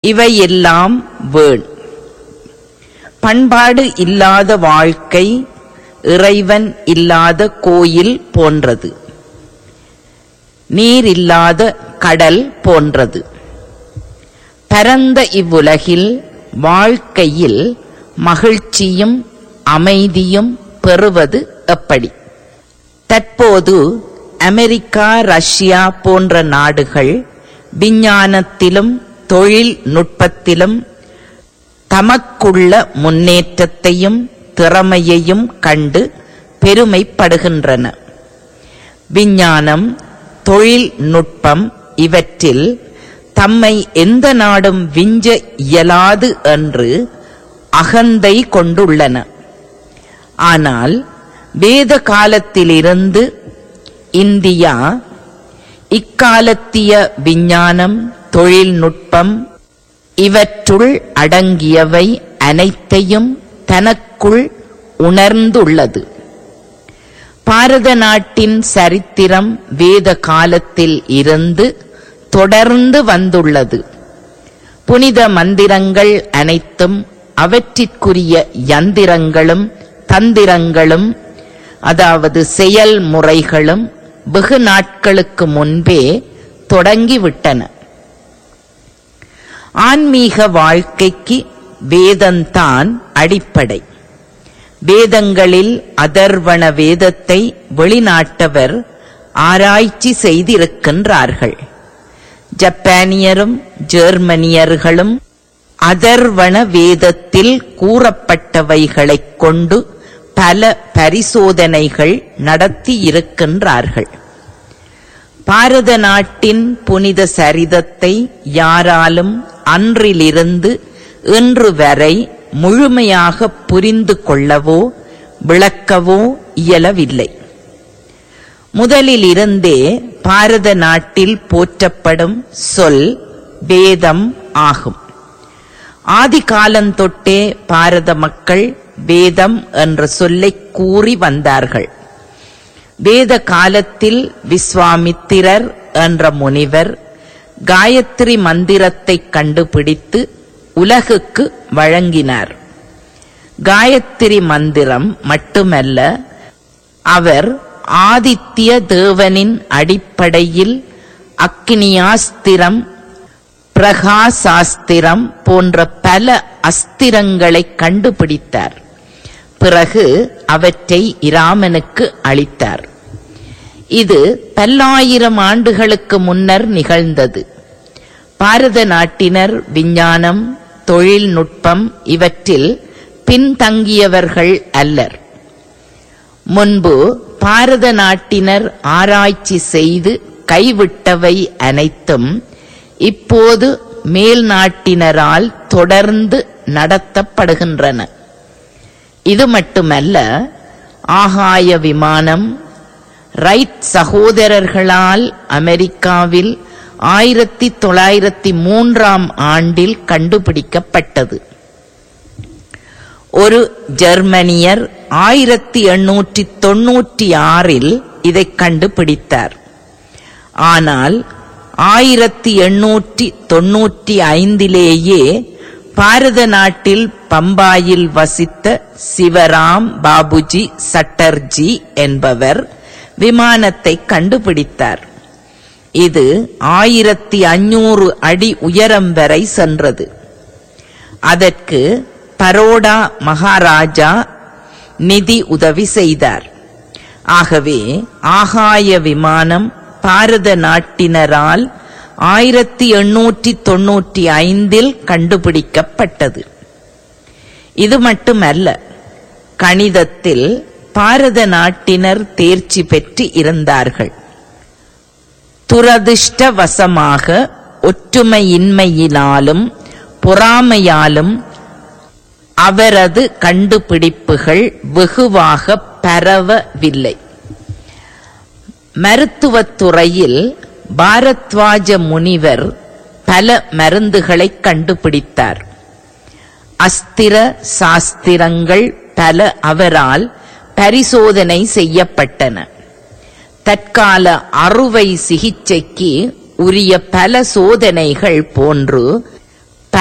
இவையெல்லாம் வேண் பண்பாடு இல்லாத வாழ்க்கை இறைவன் இல்லாத கோயில் போன்றது நீர் இல்லாத கடல் போன்றது பரந்த இவ்வுலகில் வாழ்க்கையில் மகிழ்ச்சியும் அமைதியும் பெறுவது எப்படி தற்போது அமெரிக்கா ரஷ்யா போன்ற நாடுகள் விஞ்ஞானத்திலும் தொழில் நுட்பத்திலும் தமக்குள்ள முன்னேற்றத்தையும் திறமையையும் கண்டு பெருமைப்படுகின்றன விஞ்ஞானம் தொழில்நுட்பம் இவற்றில் தம்மை எந்த நாடும் விஞ்ச இயலாது என்று அகந்தை கொண்டுள்ளன ஆனால் வேத காலத்திலிருந்து இந்தியா இக்காலத்திய விஞ்ஞானம் தொழில்நுட்பம் இவற்றுள் அடங்கியவை அனைத்தையும் தனக்குள் உணர்ந்துள்ளது பாரத நாட்டின் சரித்திரம் வேத காலத்தில் இருந்து தொடர்ந்து வந்துள்ளது புனித மந்திரங்கள் அனைத்தும் அவற்றிற்குரிய யந்திரங்களும் தந்திரங்களும் அதாவது செயல்முறைகளும் வெகு நாட்களுக்கு முன்பே தொடங்கிவிட்டன ஆன்மீக வாழ்க்கைக்கு வேதந்தான் அடிப்படை வேதங்களில் அதர்வண வேதத்தை வெளிநாட்டவர் ஆராய்ச்சி செய்திருக்கின்றார்கள் ஜப்பானியரும் ஜெர்மனியர்களும் அதர்வண வேதத்தில் கூறப்பட்டவைகளைக் கொண்டு பல பரிசோதனைகள் நடத்தியிருக்கின்றார்கள் பாரத நாட்டின் புனித சரிதத்தை யாராலும் அன்றிலிருந்து இன்று வரை முழுமையாக புரிந்து கொள்ளவோ விளக்கவோ இயலவில்லை முதலிலிருந்தே பாரத நாட்டில் போற்றப்படும் சொல் வேதம் ஆகும் ஆதி காலந்தொட்டே பாரத மக்கள் வேதம் என்ற சொல்லைக் கூறி வந்தார்கள் வேத காலத்தில் விஸ்வாமித்திரர் என்ற முனிவர் காயத்ரி மந்திரத்தை கண்டுபிடித்து உலகுக்கு வழங்கினார் காயத்ரி மந்திரம் மட்டுமல்ல அவர் ஆதித்ய தேவனின் அடிப்படையில் அக்னியாஸ்திரம் பிரகாசாஸ்திரம் போன்ற பல அஸ்திரங்களை கண்டுபிடித்தார் பிறகு அவற்றை இராமனுக்கு அளித்தார் இது பல்லாயிரம் ஆண்டுகளுக்கு முன்னர் நிகழ்ந்தது பாரத நாட்டினர் விஞ்ஞானம் தொழில்நுட்பம் இவற்றில் பின்தங்கியவர்கள் அல்லர் முன்பு பாரத நாட்டினர் ஆராய்ச்சி செய்து கைவிட்டவை அனைத்தும் இப்போது மேல் நாட்டினரால் தொடர்ந்து நடத்தப்படுகின்றன இது மட்டுமல்ல ஆகாய விமானம் ரைட் சகோதரர்களால் அமெரிக்காவில் ஆயிரத்தி தொள்ளாயிரத்தி மூன்றாம் ஆண்டில் கண்டுபிடிக்கப்பட்டது ஒரு ஜெர்மனியர் ஆயிரத்தி எண்ணூற்றி தொன்னூற்றி ஆறில் இதை கண்டுபிடித்தார் ஆனால் ஆயிரத்தி எண்ணூற்றி தொன்னூற்றி ஐந்திலேயே பாரத நாட்டில் பம்பாயில் வசித்த சிவராம் பாபுஜி சட்டர்ஜி என்பவர் விமானத்தை கண்டுபிடித்தார் இது ஆயிரத்தி அஞ்சூறு அடி உயரம் வரை சென்றது அதற்கு பரோடா மகாராஜா நிதி உதவி செய்தார் ஆகவே ஆகாய விமானம் பாரத நாட்டினரால் ஆயிரத்தி எண்ணூற்றி தொன்னூற்றி ஐந்தில் கண்டுபிடிக்கப்பட்டது இது மட்டுமல்ல கணிதத்தில் பாரத நாட்டினர் தேர்ச்சி பெற்று இருந்தார்கள் துரதிர்ஷ்டவசமாக ஒற்றுமையின்மையினாலும் பொறாமையாலும் அவரது கண்டுபிடிப்புகள் வெகுவாக பரவவில்லை மருத்துவத்துறையில் பாரத்வாஜ முனிவர் பல மருந்துகளை கண்டுபிடித்தார் அஸ்திர சாஸ்திரங்கள் பல அவரால் பரிசோதனை செய்யப்பட்டன தற்கால அறுவை சிகிச்சைக்கு உரிய பல சோதனைகள் போன்று